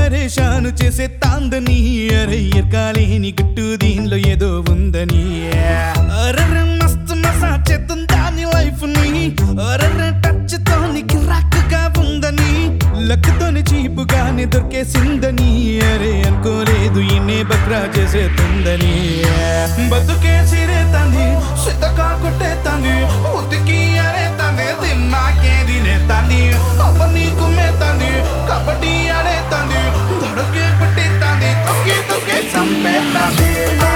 పరేషాను చేసే తాందని అరే ఎరకాలేని గుట్టు దీనిలో ఏదో ఉందని అరర మస్తు మసా చేద్దాం దాని లైఫ్ ని అరర టచ్ తోని కిరాకుగా ఉందని లక్కుతోని చీపుగానే దొరికేసిందని అరే అనుకోలేదు ఈయనే బక్రా చేసేతుందని బతుకే సిరే తంది సిద్ధగా కొట్టే తంది ఉతికి అరే తంది తిన్నాకే తినే తంది అవ్వ నీకు మేతంది కబడ్డీ ఆడే తంది దొడకే పుట్టి తంది తొక్కి తొక్కి చంపే తంది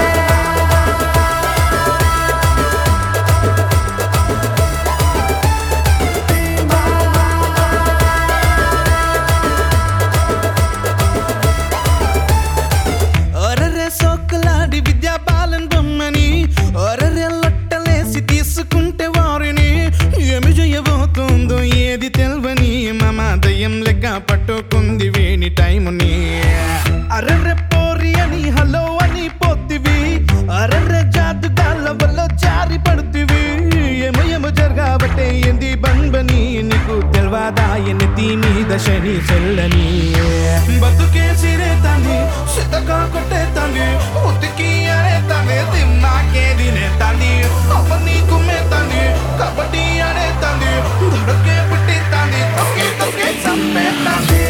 ఒరరే సోకులాడి విద్యా బాలన్ బొమ్మని ఒరరే లొట్టలేసి తీసుకుంటే వారిని ఏమి చేయబోతుందో ఏది తెల్వని మమ దయ్యం లెక్క పట్టుకుంది వేణి టైముని అరరే పోరి అని హలో అని పోతివి అరరే జాదుగాల వల్ల జారి పడుతివి ఏమో ఏమో జరగాబట్టే ఏంది బంబని నీకు తెల్వాదా ఎన్నెత్తి మీద శని చెల్లని బతుకే సిరే తంది సిద్ధగా కొట్టే తంది ఉతికి అరే తంది తిన్నాకే తినే తంది అవ్వ నీకు మేతంది కబడ్డీ ఆడే తంది దొడకే పుట్టి తంది తొక్కి తొక్కి చంపే తంది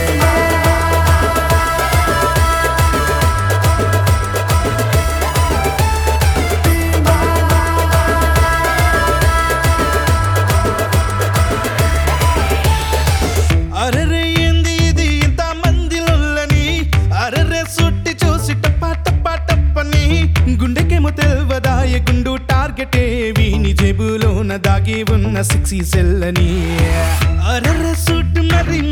అరెరే ఏంది ఇది ఇంత మందిలోని అరెరే సుట్టి చూసి టప్పా టప్పా టప్పని గుండెకేమో తెల్వదాయ గుండు టార్గెటే వీని జేబులోన దాగి ఉన్న సిక్సీ సెల్లని అరెరే సుట్టు మరి